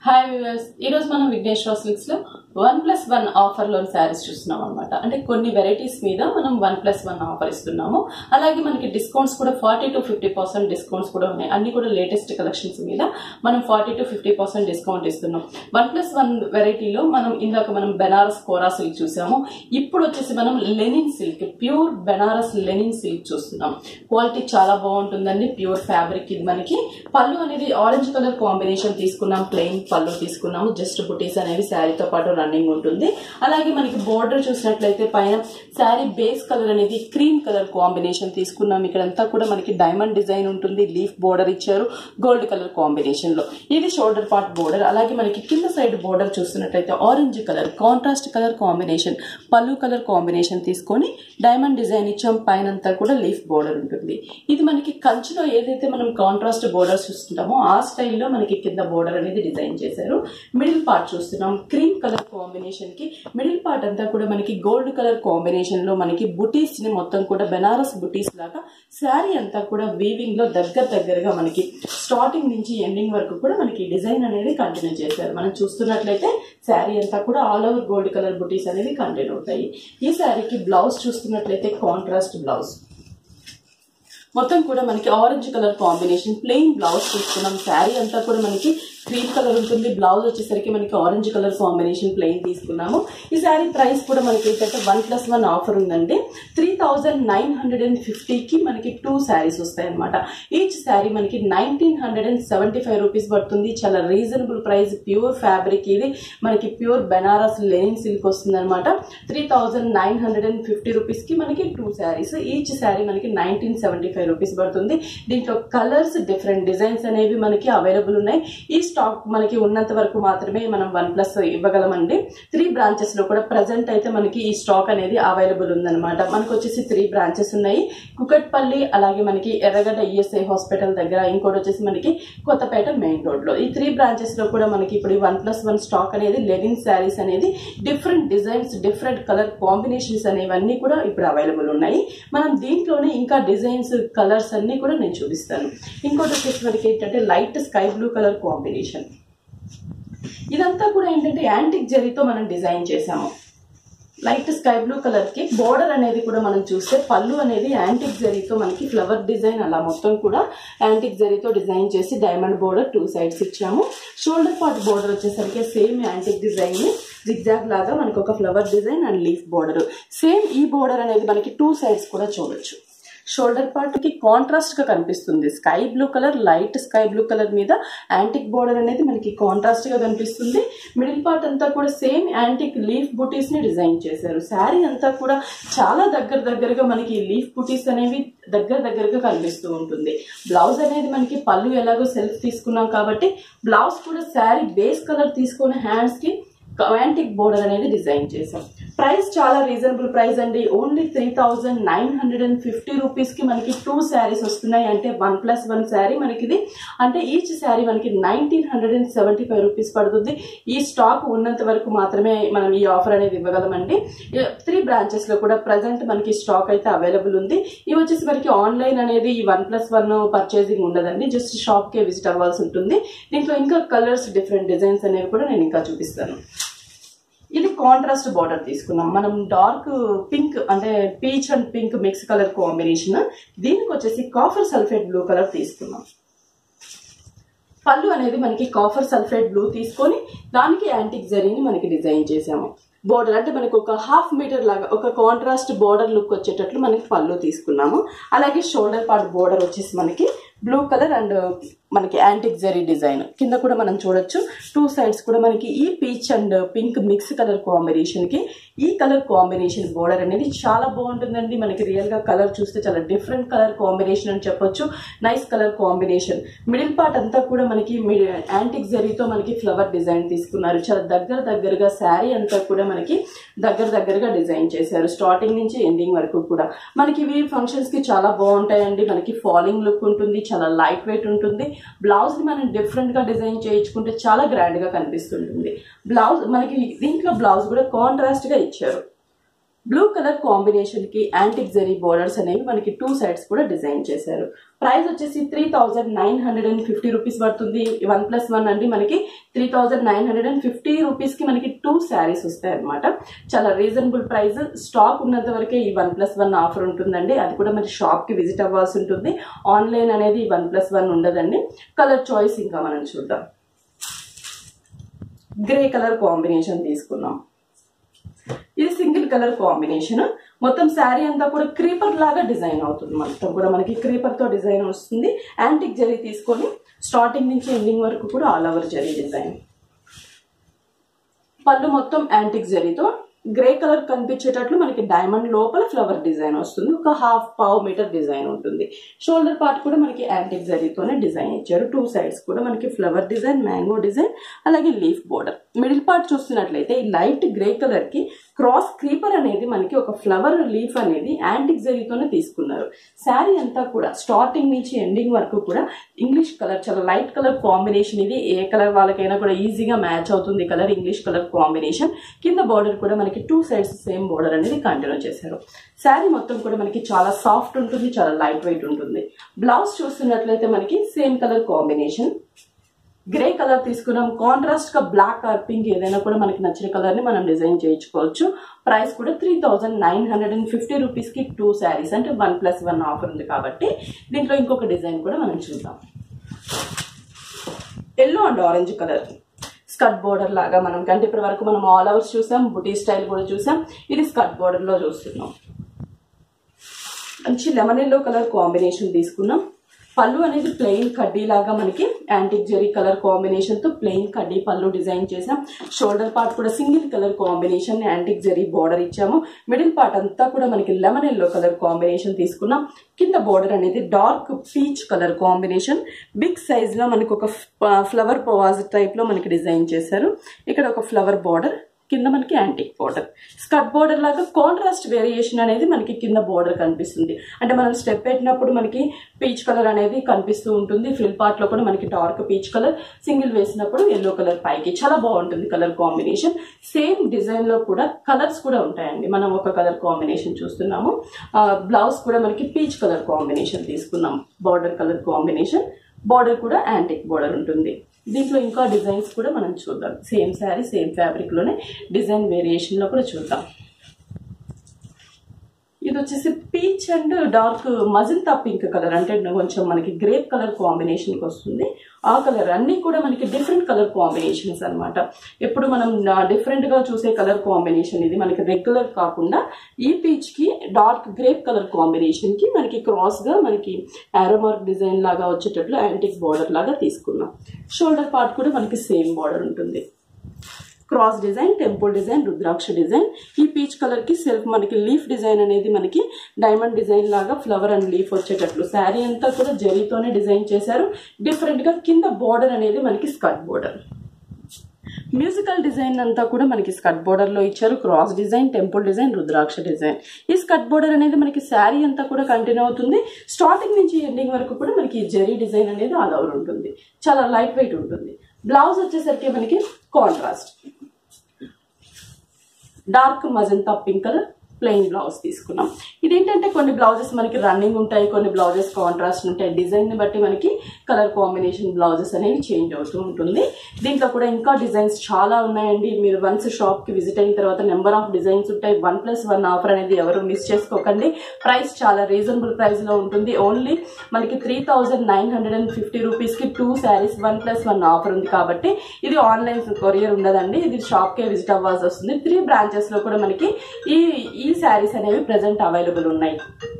hi viewers ఈ రోజు మనం విఘ్నేశ్వర సిల్క్స్ లో వన్ ప్లస్ వన్ ఆఫర్ లోని శారీస్ చూస్తున్నాం అనమాట అంటే కొన్ని వెరైటీస్ మీద మనం వన్ ప్లస్ వన్ ఆఫర్ ఇస్తున్నాము అలాగే మనకి డిస్కౌంట్స్ కూడా forty to fifty percent discounts కూడా ఉన్నాయి అన్ని కూడా లేటెస్ట్ కలెక్షన్స్ మీద మనం forty to fifty percent discount ఇస్తున్నాం వన్ ప్లస్ వన్ వెరైటీలో మనం ఇందాక మనం బెనారస్ కోరా సిల్క్ చూసాము ఇప్పుడు వచ్చేసి మనం linen silk pure Banaras linen silk చూస్తున్నాం క్వాలిటీ చాలా బాగుంటుందండి ప్యూర్ ఫ్యాబ్రిక్ ఇది మనకి పళ్ళు అనేది ఆరెంజ్ కలర్ కాంబినేషన్ తీసుకున్నాం ప్లెయిన్ పళ్ళు తీసుకున్నాము జస్ట్ బుటీస్ అనేవి శారీతో పాటు రన్నింగ్ ఉంటుంది అలాగే మనకి బోర్డర్ చూసినట్లయితే పైన శారీ బేస్ కలర్ అనేది క్రీమ్ కలర్ కాంబినేషన్ తీసుకున్నాం ఇక్కడంతా కూడా మనకి డైమండ్ డిజైన్ ఉంటుంది లీఫ్ బోర్డర్ ఇచ్చారు గోల్డ్ కలర్ కాంబినేషన్ లో ఇది షోల్డర్ పార్ట్ బోర్డర్ అలాగే మనకి కింద సైడ్ బోర్డర్ చూస్తున్నట్లయితే orange colour contrast colour combination పళ్ళు కలర్ కాంబినేషన్ తీసుకొని డైమండ్ డిజైన్ ఇచ్చాం పైన అంతా కూడా లీఫ్ బోర్డర్ ఉంటుంది ఇది మనకి కంచులో ఏదైతే మనం కాంట్రాస్ట్ బోర్డర్స్ చూస్తుంటామో ఆ స్టైల్లో మనకి కింద బోర్డర్ అనేది డిజైన్ చేశారు మిడిల్ పార్ట్ చూస్తున్నాం క్రీమ్ కలర్ కాంబినేషన్ కి మిడిల్ పార్ట్ అంతా కూడా మనకి గోల్డ్ కలర్ కాంబినేషన్ లో మనకి బుటీస్ ని మొత్తం కూడా బెనారస్ బుటీస్ లాగా శారీ అంతా కూడా వీవింగ్ లో దగ్గర దగ్గరగా మనకి స్టార్టింగ్ నుంచి ఎండింగ్ వరకు కూడా మనకి డిజైన్ అనేది కంటిన్యూ చేశారు మనం చూస్తున్నట్లయితే శారీ అంతా కూడా ఆల్ ఓవర్ గోల్డ్ కలర్ బుటీస్ అనేవి కంటిన్యూ అవుతాయి ఈ శారీకి బ్లౌజ్ చూస్తున్నట్లయితే కాంట్రాస్ట్ బ్లౌజ్ మొత్తం కూడా మనకి orange colour combination plain blouse తీసుకున్నాం శారీ అంతా కూడా మనకి క్రీమ్ కలర్ ఉంటుంది బ్లౌజ్ వచ్చేసరికి మనకి ఆరెంజ్ కలర్ కాంబినేషన్ ప్లెయిన్ తీసుకున్నాము ఈ శారీ ప్రైస్ కూడా మనకి ఏంటంటే వన్ ప్లస్ వన్ ఆఫర్ ఉందండి three thousand nine hundred and ఫిఫ్టీకి మనకి టూ శారీస్ వస్తాయి అనమాట ఈచ్ శారీ మనకి nineteen hundred and seventy five rupees పడుతుంది చాలా రీజనబుల్ ప్రైస్ ప్యూర్ ఫ్యాబ్రిక్ ఇది మనకి ప్యూర్ బెనారస్ లెనిన్ సిల్క్ వస్తుంది అనమాట three thousand nine hundred and fifty రూపీస్కి మనకి టూ శారీస్ ఈచ్ శారీ మనకి నైన్టీన్ సెవెంటీ ఫైవ్ రూపీస్ పడుతుంది దీంట్లో కలర్స్ డిఫరెంట్ డిజైన్స్ అనేవి మనకి అవైలబుల్ ఉన్నాయి ఈ స్టాక్ మనకి ఉన్నంత వరకు మాత్రమే మనం వన్ ప్లస్ ఇవ్వగలమండి త్రీ బ్రాంచెస్ లో కూడా ప్రజెంట్ అయితే మనకి ఈ స్టాక్ అనేది అవైలబుల్ ఉందన్నమాట మనకు వచ్చేసి త్రీ బ్రాంచెస్ ఉన్నాయి కుకట్పల్లి అలాగే మనకి ఎర్రగడ్డ ఈఎస్ఐ హాస్పిటల్ దగ్గర ఇంకోటి వచ్చేసి మనకి కొత్తపేట మెయిన్ రోడ్ లో ఈ త్రీ బ్రాంచెస్ లో కూడా మనకి ఇప్పుడు వన్ ప్లస్ వన్ స్టాక్ అనేది లెనిన్ శారీస్ అనేది different designs different colour combinations అనేవన్నీ కూడా ఇప్పుడు అవైలబుల్ ఉన్నాయి మనం దీంట్లోనే ఇంకా డిజైన్స్ కలర్స్ అన్ని కూడా నేను చూపిస్తాను ఇంకోటి వచ్చేసి మనకి ఏంటంటే light sky blue colour combination ఇదంతా కూడా ఏంటంటే యాంటిక్ జరీతో మనం డిజైన్ చేసాము లైట్ స్కై బ్లూ కలర్ కి బోర్డర్ అనేది కూడా మనం చూస్తే పళ్ళు అనేది యాంటిక్ జరీతో మనకి ఫ్లవర్ డిజైన్ అలా మొత్తం కూడా యాంటిక్ జరీతో డిజైన్ చేసి డైమండ్ బోర్డర్ టూ సైడ్స్ ఇచ్చాము షోల్డర్ పార్ట్ బోర్డర్ వచ్చేసరికి సేమ్ యాంటిక్ డిజైన్ ని జిగ్జాగ్ లాగా మనకి ఒక flower design and leaf border same ఈ బోర్డర్ అనేది మనకి టూ సైడ్స్ కూడా చూడొచ్చు షోల్డర్ పార్ట్ కి కాంట్రాస్ట్ గా కనిపిస్తుంది sky blue colour light sky blue colour మీద యాంటిక్ బోర్డర్ అనేది మనకి కాంట్రాస్ట్ గా కనిపిస్తుంది మిడిల్ పార్ట్ అంతా కూడా సేమ్ యాంటిక్ లీఫ్ బుటీస్ ని డిజైన్ చేశారు శారీ అంతా కూడా చాలా దగ్గర దగ్గరగా మనకి లీఫ్ బుటీస్ అనేవి దగ్గర దగ్గరగా కనిపిస్తూ ఉంటుంది బ్లౌజ్ అనేది మనకి పళ్ళు ఎలాగో సెల్ఫ్ తీసుకున్నాం కాబట్టి బ్లౌజ్ కూడా శారీ బేస్ కలర్ తీసుకుని హ్యాండ్స్ కి యాంటిక్ బోర్డర్ అనేది డిజైన్ చేసాం ప్రైస్ చాలా రీజనబుల్ ప్రైస్ అండి only three thousand nine hundred and fifty rupees కి మనకి టూ శారీస్ వస్తున్నాయి అంటే వన్ ప్లస్ వన్ శారీ మనకి ఇది అంటే ఈచ్ శారీ మనకి nineteen hundred and seventy five rupees పడుతుంది ఈ స్టాక్ ఉన్నంత వరకు మాత్రమే మనం ఈ ఆఫర్ అనేది ఇవ్వగలమండి త్రీ బ్రాంచెస్ లో కూడా ప్రజెంట్ మనకి స్టాక్ అయితే అవైలబుల్ ఉంది ఇవి వచ్చేసి మనకి ఆన్లైన్ అనేది ఈ వన్ ప్లస్ వన్ పర్చేసింగ్ ఉండదండి జస్ట్ షాప్ కే విజిట్ అవ్వాల్సి ఉంటుంది దీంట్లో ఇంకా కలర్స్ డిఫరెంట్ డిజైన్స్ అనేవి కూడా నేను ఇంకా చూపిస్తాను ఇది కాంట్రాస్ట్ బార్డర్ తీసుకున్నాం మనం డార్క్ పింక్ అంటే peach and pink mix colour combination దీనికి వచ్చేసి కాఫర్ సల్ఫేట్ బ్లూ కలర్ తీసుకున్నాం పళ్ళు అనేది మనకి కాఫర్ సల్ఫేట్ బ్లూ తీసుకొని దానికి యాంటిక్ జరీని మనకి డిజైన్ చేసాము బోర్డర్ అంటే మనకి ఒక హాఫ్ మీటర్ లాగా ఒక కాంట్రాస్ట్ బోర్డర్ లుక్ వచ్చేటట్లు మనకి పళ్ళు తీసుకున్నాము అలాగే షోల్డర్ పార్ట్ బోర్డర్ వచ్చేసి మనకి బ్లూ కలర్ అండ్ మనకి యాంటిక్ జరీ డిజైన్ కింద కూడా మనం చూడొచ్చు టూ సైడ్స్ కూడా మనకి ఈ peach and pink mix colour combination కి ఈ కలర్ కాంబినేషన్ బోర్డర్ అనేది చాలా బాగుంటుందండి మనకి రియల్ గా కలర్ చూస్తే చాలా డిఫరెంట్ కలర్ కాంబినేషన్ అని చెప్పొచ్చు nice colour combination middle part అంతా కూడా మనకి యాంటిక్ జరీతో మనకి ఫ్లవర్ డిజైన్ తీసుకున్నారు చాలా దగ్గర దగ్గరగా శారీ అంతా కూడా మనకి దగ్గర దగ్గరగా డిజైన్ చేశారు స్టార్టింగ్ నుంచి ఎండింగ్ వరకు కూడా మనకి ఇవి ఫంక్షన్స్ కి చాలా బాగుంటాయండి మనకి ఫాలింగ్ లుక్ ఉంటుంది చాలా లైట్ వెయిట్ ఉంటుంది బ్లౌజ్ ని మనం డిఫరెంట్ గా డిజైన్ చేయించుకుంటే చాలా గ్రాండ్ గా కనిపిస్తుంటుంది బ్లౌజ్ మనకి దీంట్లో బ్లౌజ్ కూడా కాంట్రాస్ట్ గా ఇచ్చారు బ్లూ కలర్ కాంబినేషన్ కి యాంటిక్ జెరీ బోర్డర్స్ అనేవి మనకి టూ సైడ్స్ కూడా డిజైన్ చేశారు ప్రైస్ వచ్చేసి three thousand nine hundred and fifty rupees పడుతుంది వన్ ప్లస్ వన్ అండి మనకి three thousand nine hundred and fifty rupees కి మనకి టూ శారీస్ వస్తాయి అనమాట చాలా రీజనబుల్ ప్రైస్ స్టాక్ ఉన్నంత వరకే ఈ వన్ ప్లస్ వన్ ఆఫర్ ఉంటుందండి అది కూడా మరి షాప్ కి విజిట్ అవ్వాల్సి ఉంటుంది ఆన్లైన్ అనేది వన్ ప్లస్ వన్ ఉండదండి కలర్ చాయిస్ ఇంకా మనం చూద్దాం గ్రే కలర్ కాంబినేషన్ తీసుకున్నాం ఇది సింగిల్ కలర్ కాంబినేషన్ మొత్తం శారీ అంతా కూడా క్రీపర్ లాగా డిజైన్ అవుతుంది మొత్తం కూడా మనకి క్రీపర్ తో డిజైన్ వస్తుంది యాంటిక్ జరీ తీసుకొని స్టార్టింగ్ నుంచి ఎండింగ్ వరకు కూడా ఆల్ ఓవర్ జరీ డిజైన్ పళ్ళు మొత్తం యాంటిక్ జరీతో గ్రే కలర్ కనిపించేటట్లు మనకి డైమండ్ లోపల ఫ్లవర్ డిజైన్ వస్తుంది ఒక హాఫ్ పావు మీటర్ డిజైన్ ఉంటుంది షోల్డర్ పార్ట్ కూడా మనకి యాంటిక్ జరీతోనే డిజైన్ ఇచ్చారు టూ సైడ్స్ కూడా మనకి ఫ్లవర్ డిజైన్ మ్యాంగో డిజైన్ అలాగే లీఫ్ బోర్డర్ మిడిల్ పార్ట్ చూస్తున్నట్లయితే ఈ లైట్ గ్రే కలర్ కి క్రాస్ క్రీపర్ అనేది మనకి ఒక ఫ్లవర్ లీఫ్ అనేది యాంటిక్ జరీతోనే తీసుకున్నారు శారీ అంతా కూడా స్టార్టింగ్ నుంచి ఎండింగ్ వరకు కూడా ఇంగ్లీష్ కలర్ చాలా లైట్ కలర్ కాంబినేషన్ ఇది ఏ కలర్ వాళ్ళకైనా కూడా ఈజీగా మ్యాచ్ అవుతుంది కలర్ ఇంగ్లీష్ కలర్ కాంబినేషన్ కింద బార్డర్ కూడా మనకి టూ సైడ్స్ సేమ్ బార్డర్ అనేది కంటిన్యూ చేశారు శారీ మొత్తం కూడా మనకి చాలా సాఫ్ట్ ఉంటుంది చాలా లైట్ వెయిట్ ఉంటుంది బ్లౌజ్ చూస్తున్నట్లయితే మనకి same colour combination grey colour తీసుకున్నాం కాంట్రాస్ట్ గా బ్లాక్ ఆర్ పింక్ ఏదైనా కూడా మనకి నచ్చిన కలర్ ని మనం డిజైన్ చేయించుకోవచ్చు ప్రైస్ కూడా three thousand nine hundred and fifty rupees కి టూ శారీస్ అంటే వన్ ప్లస్ వన్ ఆఫర్ ఉంది కాబట్టి దీంట్లో ఇంకొక డిజైన్ కూడా మనం చూద్దాం yellow and orange colour skirt border లాగా మనం కంటే ఇప్పటి వరకు మనం ఆల్ ఓవర్స్ చూసాం బుటీ స్టైల్ కూడా చూసాం ఇది స్కర్ట్ బోర్డర్ లో చూస్తున్నాం మంచి లెమన్ ఎల్లో కలర్ కాంబినేషన్ తీసుకున్నాం పళ్ళు అనేది ప్లెయిన్ కడ్డీ లాగా మనకి యాంటిక్ జెరీ కలర్ కాంబినేషన్ తో ప్లెయిన్ కడ్డీ పళ్ళు డిజైన్ చేసాం షోల్డర్ పార్ట్ కూడా single colour combination antique zari border ఇచ్చాము మిడిల్ పార్ట్ అంతా కూడా మనకి లెమన్ ఎల్లో కలర్ కాంబినేషన్ తీసుకున్నాం కింద బార్డర్ అనేది dark peach colour combination big size లో మనకి ఒక ఫ్లవర్ పవాజ్ టైప్ లో మనకి డిజైన్ చేశారు ఇక్కడ ఒక ఫ్లవర్ బార్డర్ కింద మనకి యాంటిక్ బార్డర్ స్కర్ట్ బార్డర్ లాగా కాంట్రాస్ట్ వేరియేషన్ అనేది మనకి కింద బార్డర్ కనిపిస్తుంది అంటే మనం స్టెప్ పెట్టినప్పుడు మనకి పీచ్ కలర్ అనేది కనిపిస్తూ ఉంటుంది ఫ్రిల్ పార్ట్ లో కూడా మనకి డార్క్ పీచ్ కలర్ సింగిల్ వేసినప్పుడు ఎల్లో కలర్ పైకి చాలా బాగుంటుంది కలర్ కాంబినేషన్ సేమ్ డిజైన్ లో కూడా కలర్స్ కూడా ఉంటాయండి మనం ఒక కలర్ కాంబినేషన్ చూస్తున్నాము బ్లౌజ్ కూడా మనకి పీచ్ కలర్ కాంబినేషన్ తీసుకున్నాం బార్డర్ కలర్ కాంబినేషన్ బార్డర్ కూడా యాంటిక్ బార్డర్ ఉంటుంది దీంట్లో ఇంకా డిజైన్స్ కూడా మనం చూద్దాం సేమ్ శారీ సేమ్ ఫ్యాబ్రిక్ లోనే డిజైన్ వేరియేషన్ లో కూడా చూద్దాం ఇది వచ్చేసి peach and dark magenta pink colour అంటే కొంచెం మనకి గ్రేప్ కలర్ కాంబినేషన్ కి వస్తుంది ఆ కలర్ అన్ని కూడా మనకి డిఫరెంట్ కలర్ కాంబినేషన్స్ అనమాట ఎప్పుడు మనం డిఫరెంట్ గా చూసే కలర్ కాంబినేషన్ ఇది మనకి రెగ్యులర్ కాకుండా ఈ పీచ్ కి డార్క్ గ్రేప్ కలర్ కాంబినేషన్ కి మనకి క్రాస్ గా మనకి ఆరోమార్క్ డిజైన్ లాగా వచ్చేటట్లు యాంటిక్ బార్డర్ లాగా తీసుకున్నాం షోల్డర్ పార్ట్ కూడా మనకి సేమ్ బార్డర్ ఉంటుంది cross design temple design rudraksha design ఈ పీచ్ కలర్ కి సెల్ఫ్ మనకి లీఫ్ డిజైన్ అనేది మనకి డైమండ్ డిజైన్ లాగా ఫ్లవర్ అండ్ లీఫ్ వచ్చేటట్లు శారీ అంతా కూడా జరీతోనే డిజైన్ చేశారు డిఫరెంట్ గా కింద బోర్డర్ అనేది మనకి స్కర్ట్ బోర్డర్ మ్యూజికల్ డిజైన్ అంతా కూడా మనకి స్కర్ట్ బోర్డర్ లో ఇచ్చారు cross design temple design rudraksha design ఈ స్కర్ట్ బోర్డర్ అనేది మనకి శారీ అంతా కూడా కంటిన్యూ అవుతుంది స్టార్టింగ్ నుంచి ఎండింగ్ వరకు కూడా మనకి ఈ జరీ డిజైన్ అనేది ఆల్ ఓవర్ ఉంటుంది చాలా లైట్ వెయిట్ ఉంటుంది బ్లౌజ్ వచ్చేసరికి మనకి contrast dark magenta pink colour plain blouse తీసుకున్నాం ఇదేంటంటే కొన్ని బ్లౌజెస్ మనకి రన్నింగ్ ఉంటాయి కొన్ని బ్లౌజెస్ కాంట్రాస్ట్ ఉంటాయి డిజైన్ ని బట్టి మనకి కలర్ కాంబినేషన్ బ్లౌజెస్ అనేవి చేంజ్ అవుతూ ఉంటుంది దీంట్లో కూడా ఇంకా డిజైన్స్ చాలా ఉన్నాయండి మీరు వన్స్ షాప్ కి విజిట్ అయిన తర్వాత నెంబర్ ఆఫ్ డిజైన్స్ ఉంటాయి వన్ ప్లస్ వన్ ఆఫర్ అనేది ఎవరు మిస్ చేసుకోకండి ప్రైస్ చాలా రీజనబుల్ ప్రైస్ లో ఉంటుంది ఓన్లీ మనకి three thousand nine hundred and fifty rupees కి two saris one plus one offer ఉంది కాబట్టి ఇది ఆన్లైన్ కొరియర్ ఉండదండి ఇది షాప్ కే విజిట్ అవ్వాల్సి వస్తుంది త్రీ బ్రాంచెస్ లో కూడా మనకి ఈ ఈ శారీస్ అనేవి ప్రెసెంట్ అవైలబుల్ ఉన్నాయి